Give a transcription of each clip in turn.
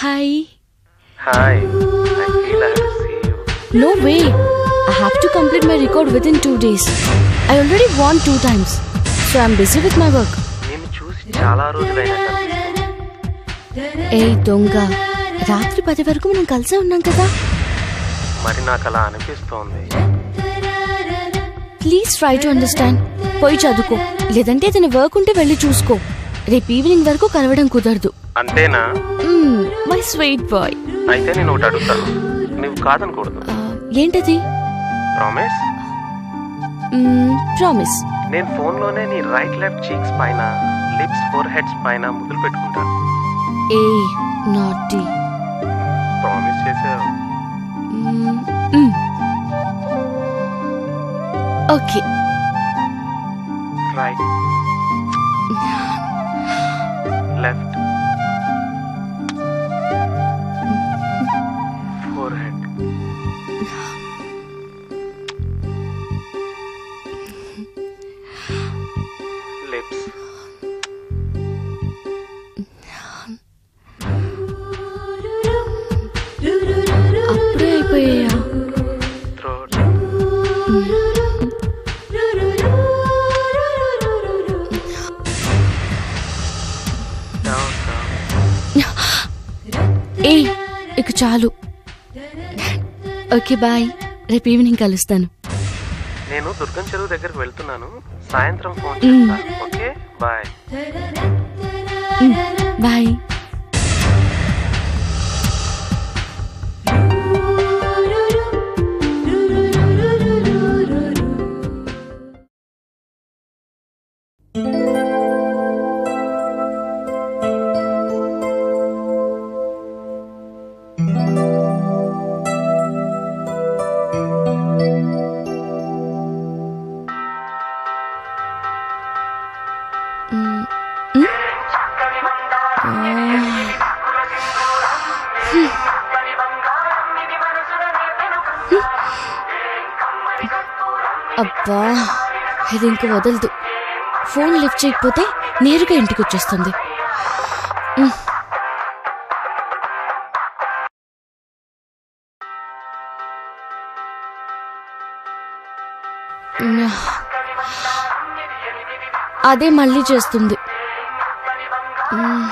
Hi hi I feel I have to see you no way I have to complete my record with in two days I already won two times so I'm busy with my work నిన్ను చూసి చాలా రోజులైనట్టు అనిపిస్తుంది. ఏ దొంగ రాత్రి పది వరకు మనం కలిసే ఉన్నాం కదా మరి నాకు అలా అనిపిస్తోంది ప్లీజ్ ట్రై టు అండర్స్టాండ్ పోయి చదువుకో లేదంటే ఏదైనా వర్క్ ఉంటే వెళ్ళి చూసుకో రేపు ఈవినింగ్ వరకు కలవడం కుదరదు అంతేనా మై స్వీట్ బాయ్ అయితే నేను ఒకటి అడుగుతాను నువ్వు కాదనకూడదు ఏంటది ప్రామిస్ ప్రామిస్ నేను ఫోన్లోనే నీ రైట్ లెఫ్ట్ చీక్స్ పైన లిప్స్ ఫోర్ హెడ్స్ పైన ముద్దులు పెట్టుకుంటాను ఏ నాటీ ప్రామిస్ చేసావు okay right left forehead lips అప్పుడే అయిపోయాయా థ్రోట్ డౌన్ డౌన్ ఏ ఇక చాలు ఓకే బాయ్ రేపు ఈవినింగ్ కలుస్తాను నేను దుర్గం చెరువు దగ్గరికి వెళ్తున్నాను సాయంత్రం ఫోన్ చేస్తా ఓకే బాయ్ బాయ్ అబ్బా ఇది ఇంక వదలదు ఫోన్ లిఫ్ట్ చేయకపోతే నేరుగా ఇంటికి వచ్చేస్తుంది ఉమ్. ఉమ్. అదే మళ్ళీ చేస్తుంది ఉమ్.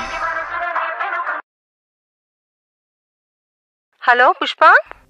హలో పుష్ప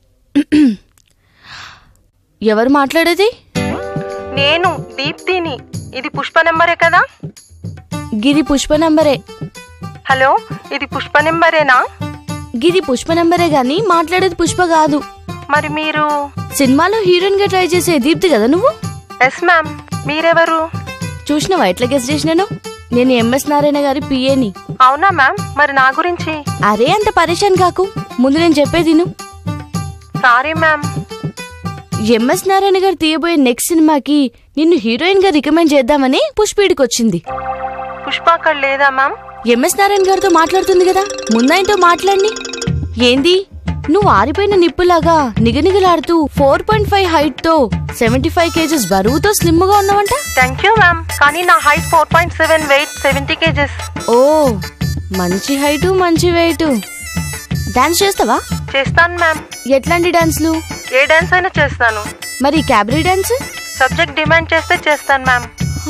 ఎవరు మాట్లాడేది నేను దీప్తిని ఇది పుష్ప నెంబరే కదా గిరి పుష్ప నంబరే హలో ఇది పుష్ప నెంబరేనా గిరి పుష్ప నంబరే గాని మాట్లాడేది పుష్ప కాదు మరి మీరు సినిమాలో హీరోయిన్ గా ట్రై చేసే దీప్తి కదా నువ్వు ఎస్ మ్యామ్ మీరెవరు చూసినావా ఎట్లా గెస్ చేసినాను నేను ఎంఎస్ నారాయణ గారి పిఏని అవునా మ్యామ్ మరి నా గురించి అరే అంత పరేషాన్ కాకు ముందు నేను చెప్పేది విను. సారీ మ్యామ్ ఎంఎస్ నారాయణ గారు తీయబోయే నెక్స్ట్ సినిమాకి నిన్ను హీరోయిన్ గా రికమెండ్ చేద్దామని పుష్పీడికి వచ్చింది పుష్ప అక్కడ లేదా మ్యామ్ ఎంఎస్ నారాయణ గారితో మాట్లాడుతుంది కదా ముందాయనతో మాట్లాడి ఏంది నువ్వు ఆరిపోయిన నిప్పులాగా నిగనిగలాడుతూ ఫోర్ పాయింట్ ఫైవ్ హైట్ తో సెవెంటీ ఫైవ్ కేజెస్ బరువుతో స్లిమ్ గా ఉన్నావంట థ్యాంక్ యూ మ్యామ్ కానీ నా height four point seven weight seventy kgs ఓ మంచి హైటు మంచి వెయిట్ డాన్స్ చేస్తావా చేస్తాను మ్యామ్ ఎట్లాంటి డాన్స్లు ఏ డాన్స్ అయినా చేస్తాను మరి క్యాబరీ డాన్స్ సబ్జెక్ట్ డిమాండ్ చేస్తే చేస్తాను మ్యామ్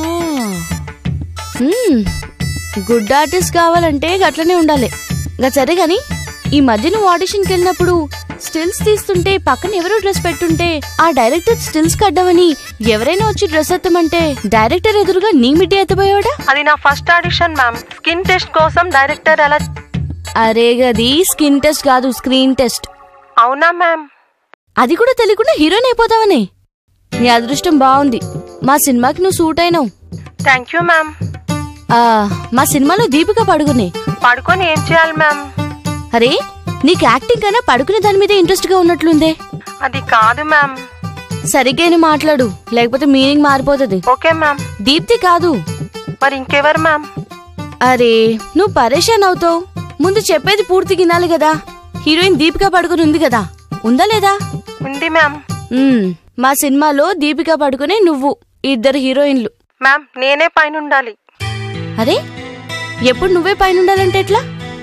గుడ్ ఆర్టిస్ట్ కావాలంటే గట్లనే ఉండాలి ఇంకా సరే గాని ఈ మధ్య నువ్వు ఆడిషన్కి వెళ్ళినప్పుడు స్టిల్స్ తీస్తుంటే పక్కన ఎవరో డ్రెస్ పెట్టుంటే ఆ డైరెక్టర్ స్టిల్స్ కడ్డామని ఎవరైనా వచ్చి డ్రెస్ ఎత్తమంటే డైరెక్టర్ ఎదురుగా నీ మిడ్డి ఎత్తపోయాడా అది నా first audition ma'am skin test కోసం డైరెక్టర్ అలా అరే గది స్కిన్ టెస్ట్ కాదు స్క్రీన్ టెస్ట్ అవునా మ్యామ్ అది కూడా తెలియకుండా హీరోయిన్ అయిపోతావని నీ అదృష్టం బాగుంది మా సినిమాకి నువ్వు సూట్ అయినావు థ్యాంక్ యూ మ్యామ్ ఆ, మా సినిమాలో దీపిక పడుకునే పడుకొని ఏం చేయాలి మ్యామ్ అరే నీకు యాక్టింగ్ కన్నా పడుకునే దాని మీదే ఇంట్రెస్ట్ గా ఉన్నట్లుందే అది కాదు మ్యామ్ సరిగ్గా మాట్లాడు లేకపోతే మీనింగ్ మారిపోతుంది ఓకే మ్యామ్ దీప్తి కాదు మరి ఇంకెవరు మ్యామ్ అరే నువ్వు పరేషాన్ అవుతావు ముందు చెప్పేది పూర్తి వినాలి కదా హీరోయిన్ దీపిక పడుకుని ఉంది కదా ఉందా లేదా ఉంది మ్యామ్ ఉమ్, మా సినిమాలో దీపిక పడుకునే నువ్వు ఇద్దరు హీరోయిన్లు మ్యామ్ నేనే పైన ఉండాలి అరే ఎప్పుడు నువ్వే పైన ఉండాలంటే ఎట్లా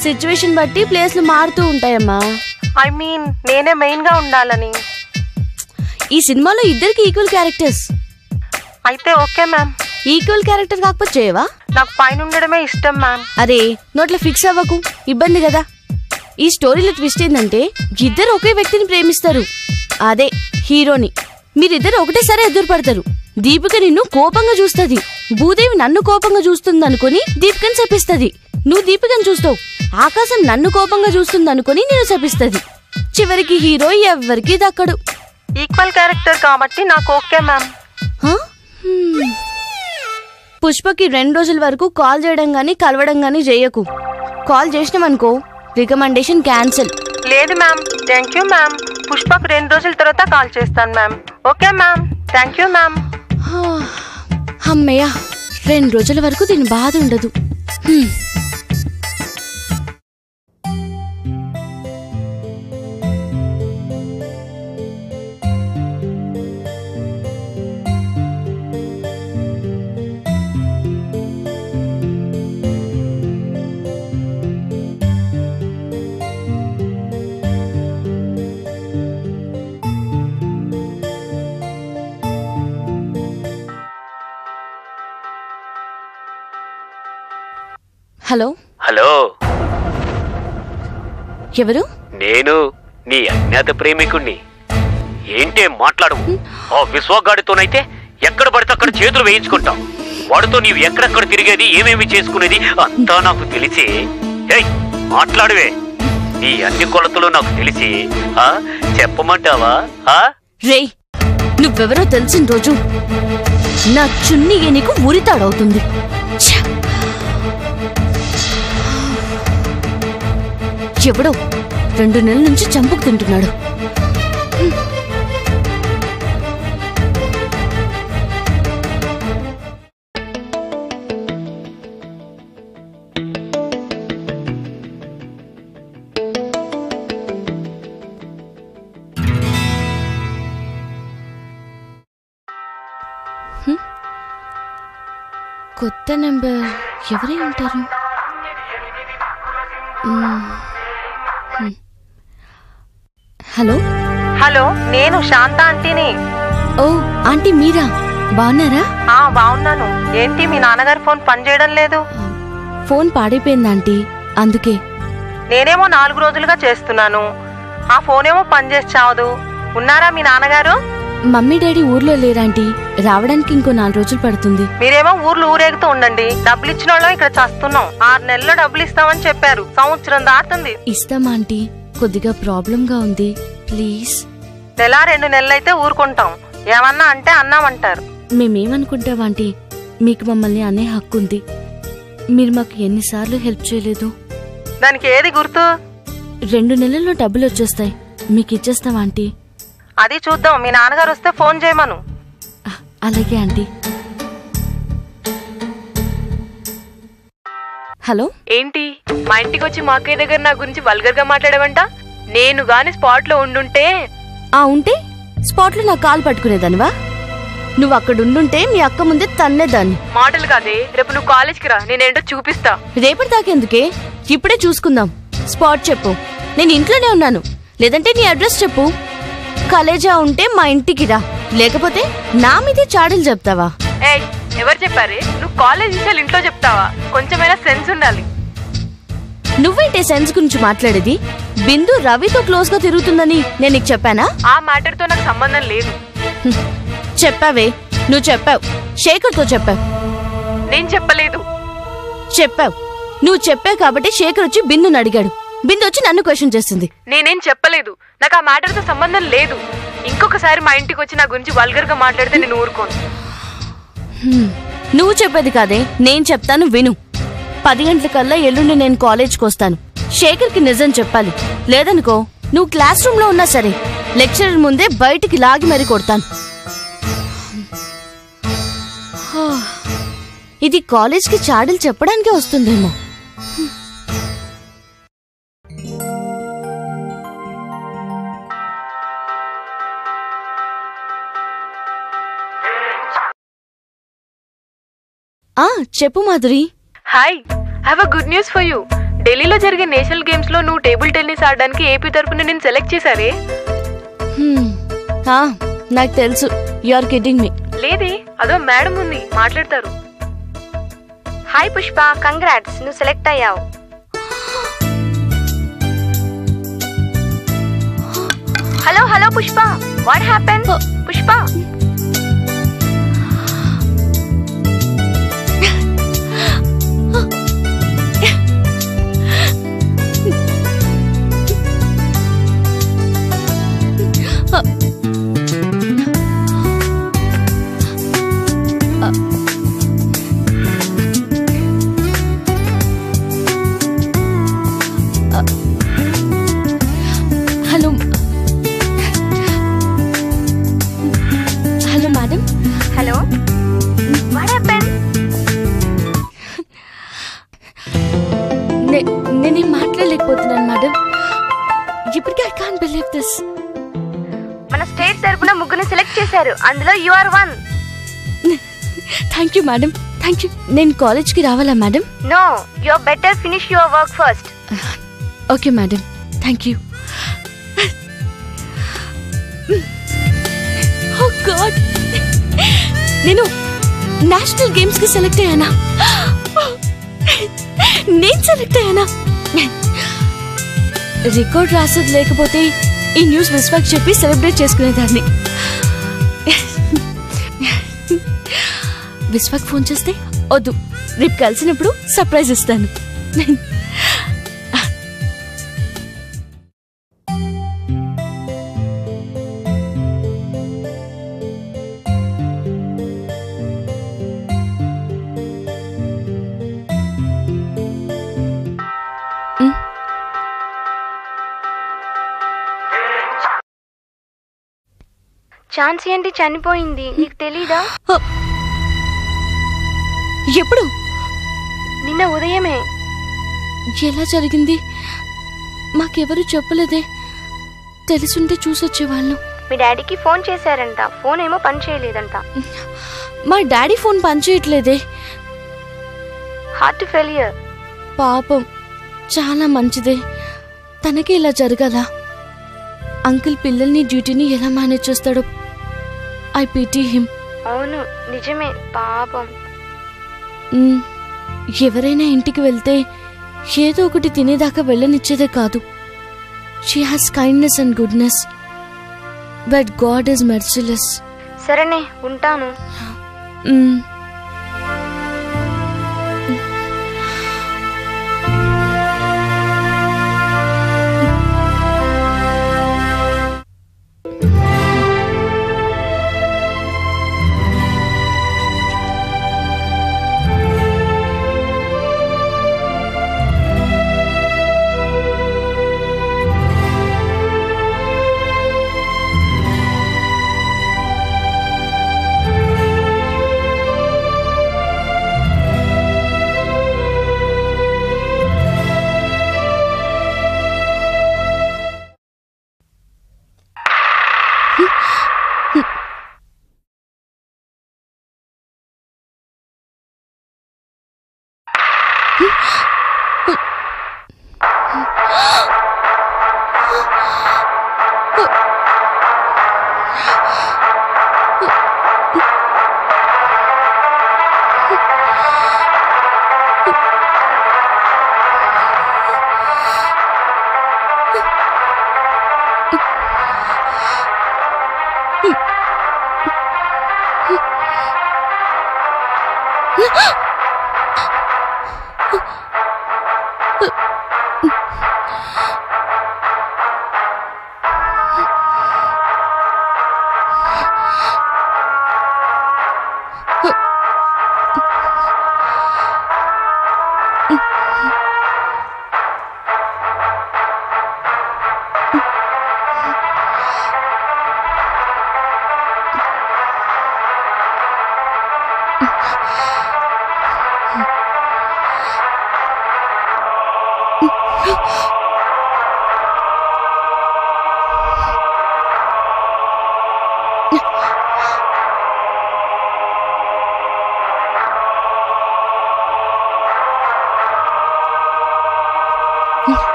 సిచ్యువేషన్ బట్టి ప్లేస్లు మారుతూ ఉంటాయమ్మా ఐ మీన్ నేనే మెయిన్ గా ఉండాలని ఈ సినిమాలో ఇద్దరికి ఈక్వల్ క్యారెక్టర్స్ అయితే ఓకే మ్యామ్ ఈక్వల్ క్యారెక్టర్ కాకపోతే చేయవా నాకు పైన ఉండడమే ఇష్టం మ్యామ్ అరే నోట్లో ఫిక్స్ అవ్వకు ఇబ్బంది కదా ఈ స్టోరీలో ట్విస్ట్ ఏంటంటే ఇద్దరు ఒకే వ్యక్తిని ప్రేమిస్తారు అదే హీరోని మీరిద్దరు ఒకటేసారి ఎదురుపడతారు దీపిక నిన్ను కోపంగా చూస్తుంది భూదేవి నన్ను కోపంగా చూస్తుంది అనుకుని దీపికని శపిస్తుంది నువ్వు దీపికని చూస్తావు ఆకాశం నన్ను కోపంగా చూస్తుంది అనుకుని నేను శపిస్తుంది చివరికి హీరో ఎవ్వరికీ దక్కడు ఈక్వల్ క్యారెక్టర్ కాబట్టి నాకు ఓకే మ్యామ్ హా? హ్మ్. పుష్పకి రెండు రోజుల వరకు కాల్ చేయడం గానీ కలవడం గానీ చేయకు కాల్ చేసినామనుకో రికమెండేషన్ క్యాన్సిల్ లేదు మ్యామ్ థ్యాంక్ యూ మ్యామ్ పుష్పకు రెండు రోజుల తర్వాత కాల్ చేస్తాను ma'am okay ma'am thank you ma'am అమ్మయ్య రెండు రోజుల వరకు దీని బాధ ఉండదు హ్మ్. హలో హలో ఎవరు నేను నీ అజ్ఞాత ప్రేమికుణ్ణి ఏంటే మాట్లాడవు ఆ విశ్వగాడితోనైతే ఎక్కడ పడితే అక్కడ చేతులు వేయించుకుంటాం వాడితో నీవు ఎక్కడెక్కడ తిరిగేది ఏమేమి చేసుకునేది అంతా నాకు తెలిసి ఏయ్ మాట్లాడవే నీ అన్ని కొలతలు నాకు తెలిసి ఆ చెప్పమంటావా ఆ రేయ్ నువ్వెవరో తెలిసిన రోజు నా చున్నీగే నీకు ఉరితాడవుతుంది ఛ! ఎవడో రెండు నెలల నుంచి చంపుకు తింటున్నాడు కొత్త నెంబర్ ఎవరై ఉంటారు మ్మ్. హ్మ్. హలో హలో నేను శాంత ఆంటీని ఓ ఆంటీ మీరా బాగున్నారా ఆ బాగున్నాను ఏంటి మీ నాన్నగారి ఫోన్ పనిచేయడం లేదు ఫోన్ పాడైపోయింది ఆంటీ అందుకే నేనేమో నాలుగు రోజులుగా చేస్తున్నాను ఆ ఫోన్ ఏమో పనిచేసి చావదు ఉన్నారా మీ నాన్నగారు మమ్మీ డాడీ ఊర్లో లేరాంటీ రావడానికి ఇంకో నాలుగు రోజులు పడుతుంది మీరేమో ఊర్లు ఊరేగుతూ ఉండండి డబ్బులు ఇచ్చిన వాళ్ళం ఇక్కడ చస్తున్నాం ఆరు నెలల్లో డబ్బులు ఇస్తామని చెప్పారు సంవత్సరం దాటుతుంది ఇస్తామా ఆంటీ కొద్దిగా ప్రాబ్లంగా ఉంది ప్లీజ్ నెల రెండు నెలలైతే ఊరుకుంటాం ఏమన్నా అంటే అన్నామంటారు మేమేమనుకుంటాం ఆంటీ మీకు మమ్మల్ని అనే హక్కు ఉంది మీరు మాకు ఎన్నిసార్లు హెల్ప్ చేయలేదు దానికి ఏది గుర్తు రెండు నెలల్లో డబ్బులు వచ్చేస్తాయి మీకు ఇచ్చేస్తాం ఆంటీ అది చూద్దాం మీ నాన్నగారు వస్తే ఫోన్ చేయమను ఆ, అలాగే ఆంటీ హలో ఏంటి మా ఇంటికి వచ్చి మా అక్కయ్య దగ్గర నా గురించి వల్గర్ గా మాట్లాడవంట నేను గాని స్పాట్ లో ఉండుంటే ఆ ఉంటే స్పాట్లో నా కాలు పట్టుకునేదానివా నువ్వు అక్కడ ఉండుంటే మీ అక్క ముందే తన్నేదాన్ని మాటలు కాదే రేపు నువ్వు కాలేజ్కి రా నేనేంటో చూపిస్తా రేపటి దాకెందుకే ఇప్పుడే చూసుకుందాం స్పాట్ చెప్పు నేను ఇంట్లోనే ఉన్నాను లేదంటే నీ అడ్రస్ చెప్పు కలేజా ఉంటే మా ఇంటికి రా లేకపోతే నా మీదే చాడీలు చెప్తావా ఏయ్ ఎవరు చెప్పారే నువ్వు కాలేజ్ విషయాలు ఇంట్లో చెప్తావా కొంచెమైనా సెన్స్ ఉండాలి నువ్వేంటే సెన్స్ గురించి మాట్లాడేది బిందు రవితో క్లోజ్ గా తిరుగుతుందని నేను నీకు చెప్పానా ఆ మ్యాటర్ తో నాకు సంబంధం లేదు హ్మ్. చెప్పావే నువ్వు చెప్పావు శేఖర్తో చెప్పావు నేను చెప్పలేదు చెప్పావు నువ్వు చెప్పావు కాబట్టి శేఖర్ వచ్చి బిందుని అడిగాడు బిందు వచ్చి నన్ను క్వశ్చన్ చేస్తుంది నేనేం చెప్పలేదు నాకు ఆ మ్యాటర్ తో సంబంధం లేదు ఇంకొకసారి మా ఇంటికి వచ్చి నా గురించి వల్గర్ గా మాట్లాడితే నేను ఊరుకోను హ్మ్. నువ్వు చెప్పేది కాదే నేను చెప్తాను విను పది గంటలకల్లా ఎల్లుండి నేను కాలేజ్కి వస్తాను శేఖర్కి నిజం చెప్పాలి లేదనుకో నువ్వు క్లాస్ రూమ్ లో ఉన్నా సరే లెక్చరర్ ముందే బయటికి లాగి మరీ కొడతాను హా. ఇది కాలేజ్కి చాడీలు చెప్పడానికే వస్తుందేమో ఆ చెప్పు Madhuri hi have a good news for you ఢిల్లీలో జరిగే నేషనల్ గేమ్స్ లో నువ్వు టేబుల్ టెన్నిస్ ఆడడానికి ఏపీ తరపున నేను సెలెక్ట్ చేశారే హ్మ్. ఆ, నాకు తెలుసు యు ఆర్ కిడ్డింగ్ మీ లేదే అదో మేడం ఉంది మాట్లాడతారు హాయ్ పుష్ప కంగ్రాట్స్ నువ్వు సెలెక్ట్ అయ్యావు hello hello Pushpa what happen Pushpa hello hello madam hello what happen నే- నేనేం మాట్లాడలేకపోతున్నాను మేడం ఇప్పటికీ ఐ కాన్ బిలీవ్ దిస్ మన స్టేట్ తరపున ముగ్గురు సెలెక్ట్ చేశారు అందులో you are one thank you madam thank you నేను కాలేజ్కి రావాలా madam no your better finish your work first okay madam thank you oh God నేను నేషనల్ గేమ్స్ కి సెలెక్ట్ అయ్యానా నేను సెలెక్ట్ అయ్యానా రికార్డ్ రాసేది లేకపోతే ఈ న్యూస్ విశ్వాక్ చెప్పి సెలబ్రేట్ చేసుకునేదాన్ని విశ్వాక్ ఫోన్ చేస్తే వద్దు రేపు కలిసినప్పుడు సర్ప్రైజ్ ఇస్తాను ఛాన్స్ ఏంటి చనిపోయింది నీకు తెలీదా ఎప్పుడు నిన్న ఉదయమే ఎలా జరిగింది మాకెవరు చెప్పలేదే తెలుసుంటే చూసొచ్చేవాళ్ళం మీ డాడీకి ఫోన్ చేశారంట ఫోన్ ఏమో పని చేయలేదంట మా డాడీ ఫోన్ పనిచేయట్లేదే హార్ట్ ఫెయిలియర్ పాపం చాలా మంచిదే తనకి ఇలా జరగాల అంకుల్ పిల్లల్ని డ్యూటీని ఎలా మేనేజ్ చేస్తాడో ఐ పీటీ హిమ్ అవును నిజమే పాపం ఎవరైనా ఇంటికి వెళ్తే ఏదో ఒకటి తినేదాకా వెళ్ళనిచ్చేదే కాదు she has kindness and goodness but God is merciless సరేనే ఉంటాను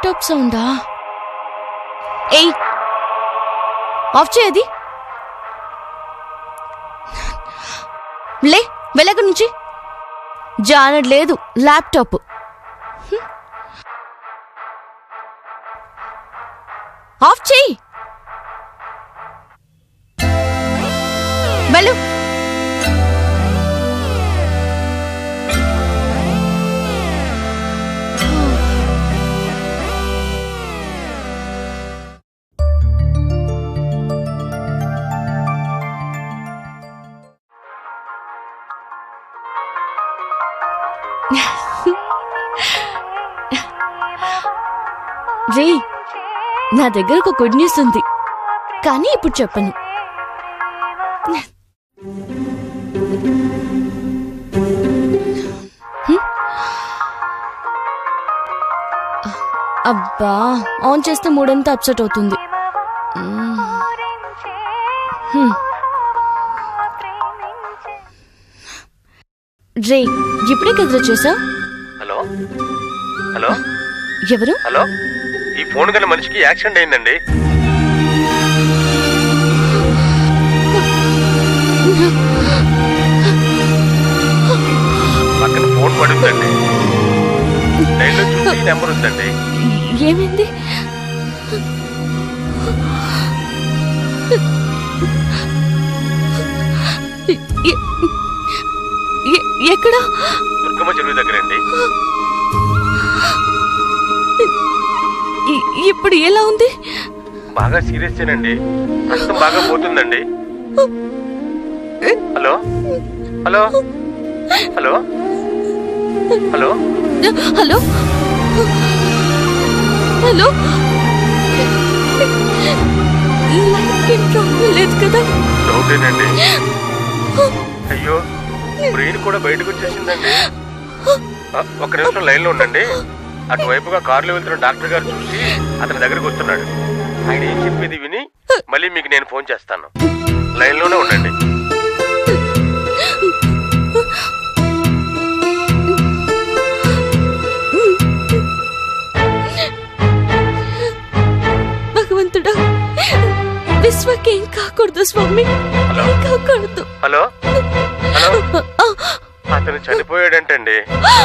ల్యాప్టాప్ సౌండా ఏయ్ ఆఫ్ చేయది లే వెళ్ళక నుంచి జానడ్ లేదు ల్యాప్టాప్ హ్మ్. ఆఫ్ చేయి వెళ్ళు రే నా దగ్గర ఒక గుడ్ న్యూస్ ఉంది కానీ ఇప్పుడు చెప్పను హ్మ్? అబ్బా ఆన్ చేస్తే మూడంతా అప్సెట్ అవుతుంది మ్మ్. హ్మ్. రే ఇప్పుడే కదరా చేసా హలో హలో ఎవరు హలో ఈ ఫోన్ గల మనిషికి యాక్సిడెంట్ అయిందండి పక్కన ఫోన్ పడుందండి లైన్లో చూసి నెంబర్ ఉందండి ఏమైంది ఎ- ఎ- ఎక్కడ దుర్గమ్మ చెరువు దగ్గరండి ఇ- ఇప్పుడు ఎలా ఉంది బాగా సీరియస్ ఏనండి రక్తం బాగా పోతుందండి hello hello hello hello hello hello life ఏం ప్రాబ్లం లేదు కదా డౌటేనండి అయ్యో బ్రెయిన్ కూడా బయటకు వచ్చేసిందండి ఆ, ఒక్క నిమిషం లైన్లో ఉండండి అటువైపుగా కారులో వెళ్తున్న డాక్టర్ గారు చూసి అతని దగ్గరకు వస్తున్నాడు ఆయన ఏం చెప్పేది విని మళ్ళీ మీకు నేను ఫోన్ చేస్తాను లైన్లోనే ఉండండి భగవంతుడా విశ్వకేం కాకూడదు స్వామి హలో ఏం కాకూడదు హలో హలో ఆ, అతను చనిపోయాడంటండి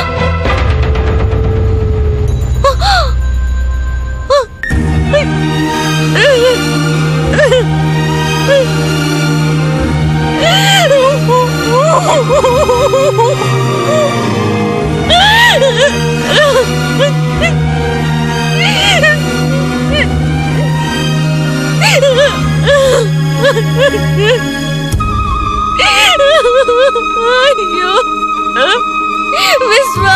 అయ్యో విశ్వ